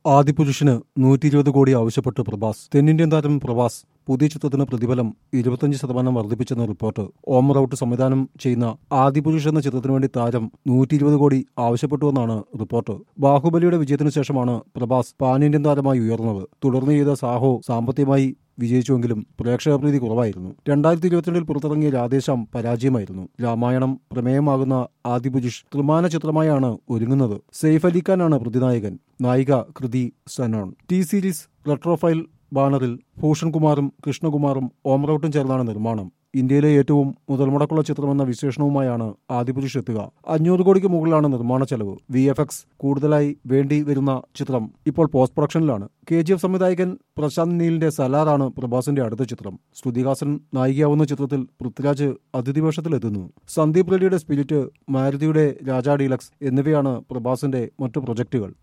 ആദിപുരുഷന് നൂറ്റി ഇരുപത് കോടി ആവശ്യപ്പെട്ട് പ്രഭാസ് തെന്നിന്ത്യൻ താരം പ്രഭാസ് പുതിയ ചിത്രത്തിന് പ്രതിഫലം ഇരുപത്തഞ്ച് ശതമാനം വർദ്ധിപ്പിച്ചെന്ന റിപ്പോർട്ട് ഓമർ ഔട്ട് സംവിധാനം ചെയ്യുന്ന ആദിപുരുഷ് എന്ന ചിത്രത്തിനു വേണ്ടി താരം നൂറ്റി ഇരുപത് കോടി ആവശ്യപ്പെട്ടുവെന്നാണ് റിപ്പോർട്ട് ബാഹുബലിയുടെ വിജയത്തിനു ശേഷമാണ് പ്രഭാസ് പാൻ ഇന്ത്യൻ താരമായി ഉയർന്നത് തുടർന്ന് ചെയ്ത സാഹോ സാമ്പത്തികമായി വിജയിച്ചുവെങ്കിലും പ്രേക്ഷകപ്രീതി കുറവായിരുന്നു രണ്ടായിരത്തി ഇരുപത്തിരണ്ടിൽ പുറത്തിറങ്ങിയ രാധേശ്യാം പരാജയമായിരുന്നു രാമായണം പ്രമേയമാകുന്ന ആദിപുരുഷ് ത്രിമാന ചിത്രമായാണ് ഒരുങ്ങുന്നത് സെയ്ഫ് അലി ഖാനാണ് പ്രതിനായകൻ നായിക കൃതി സനോൺ ടി സീരീസ് റെട്രോഫൈൽ ബാനറിൽ ഭൂഷൺ കുമാറും കൃഷ്ണകുമാറും ഓമറൌട്ടും ചേർന്നാണ് നിർമ്മാണം ഇന്ത്യയിലെ ഏറ്റവും മുതൽമുടക്കുള്ള ചിത്രമെന്ന വിശേഷണവുമായാണ് ആദിപുരുഷ് എത്തുക അഞ്ഞൂറ് കോടിക്ക് മുകളിലാണ് നിർമ്മാണ ചെലവ് വി എഫ് എക്സ് കൂടുതലായി വേണ്ടി വരുന്ന ചിത്രം ഇപ്പോൾ പോസ്റ്റ് പ്രൊഡക്ഷനിലാണ് കെ ജി എഫ് സംവിധായകൻ പ്രശാന്ത് നീലിന്റെ സലാറാണ് പ്രഭാസിന്റെ അടുത്ത ചിത്രം ശ്രുതിഹാസൻ നായികയാവുന്ന ചിത്രത്തിൽ പൃഥ്വിരാജ് അതിഥി വേഷത്തിലെത്തുന്നു സന്ദീപ് റെഡ്ഡിയുടെ സ്പിരിറ്റ് മാരുതിയുടെ രാജാ ഡീലക്സ് എന്നിവയാണ് പ്രഭാസിന്റെ മറ്റു പ്രൊജക്ടുകൾ